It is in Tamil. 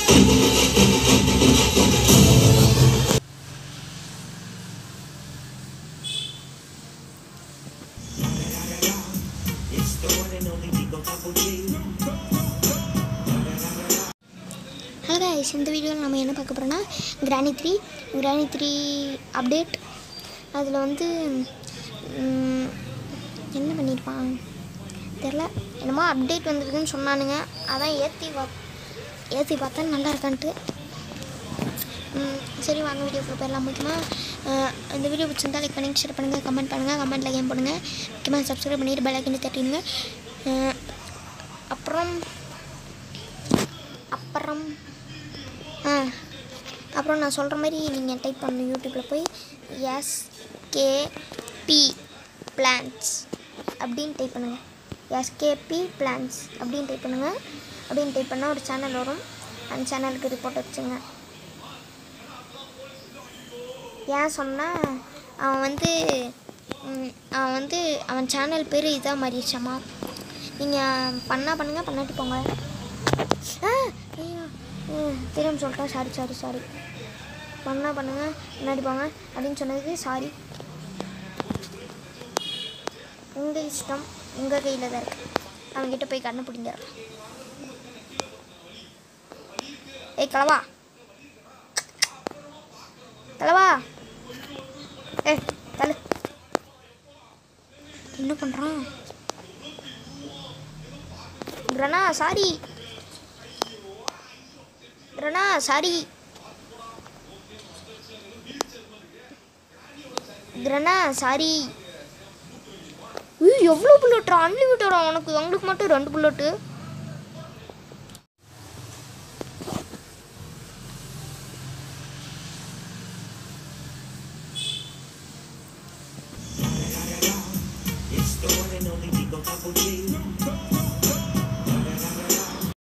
ஹலோ guys இந்த வீடியோவில் நம்ம என்ன பார்க்க போகிறோன்னா கிராணி த்ரீ கிராணி த்ரீ அப்டேட் அதில் வந்து ம், என்ன பண்ணியிருப்பான் தெரில என்னமோ அப்டேட் வந்திருக்குன்னு சொன்னானுங்க அதான் ஏற்றி பா ஏற்றி பார்த்தா நல்லா இருக்கான்ட்டு ம், சரி வாங்க வீடியோக்குள்ள போயிடலாம் முக்கியமாக இந்த வீடியோ பிடிச்சிருந்தா லைக் பண்ணி ஷேர் பண்ணுங்கள் கமெண்ட் பண்ணுங்கள் கமெண்ட்டில் கேம் பண்ணுங்கள் முக்கியமாக சப்ஸ்கிரைப் பண்ணிட்டு பெல் ஐக்கனை தட்டிடுங்க அஹ், அப்புறம் அப்புறம் ஆ அப்புறம் நான் சொல்கிற மாதிரி நீங்கள் டைப் பண்ணணும் யூடியூப்பில் போய் எஸ்கேபி பிளான்ஸ் அப்படின்னு டைப் பண்ணுங்கள் எஸ்கேபி பிளான்ஸ் அப்படின்னு டைப் பண்ணுங்கள் அப்படின்னு டைப் பண்ணால் ஒரு சேனல் வரும் அந்த சேனலுக்கு ரிப்போர்ட் வச்சுங்க ஏன் சொன்னால் அவன் வந்து ம், அவன் வந்து அவன் சேனல் பேர் இதாக மாறிடுச்சாமா நீங்கள் பண்ணா பண்ணுங்கள் பண்ணாட்டி போங்க ஆ ஐயோ ம், தெரியாம சொல்லிட்டேன் சாரி சாரி சாரி பண்ணா பண்ணுங்க முன்னாடி போங்க அப்படின்னு சொன்னதுக்கு சாரி உங்கள் இஷ்டம் உங்கள் கையில் தான் இருக்கு அவன்கிட்ட போய் கண்ணு பிடிங்கிறேன் ஏய் கிளவா கிளவா ஏ தலை என்ன பண்ணுறான் கிரணா சாரி கிரணா சாரி கிரணா சாரி ஏய் எவ்வளோ புல்லட்டா அன்லிமிட்டடா உனக்கு எங்களுக்கு மட்டும் ரெண்டு bullet It's the one and only Digo Double G.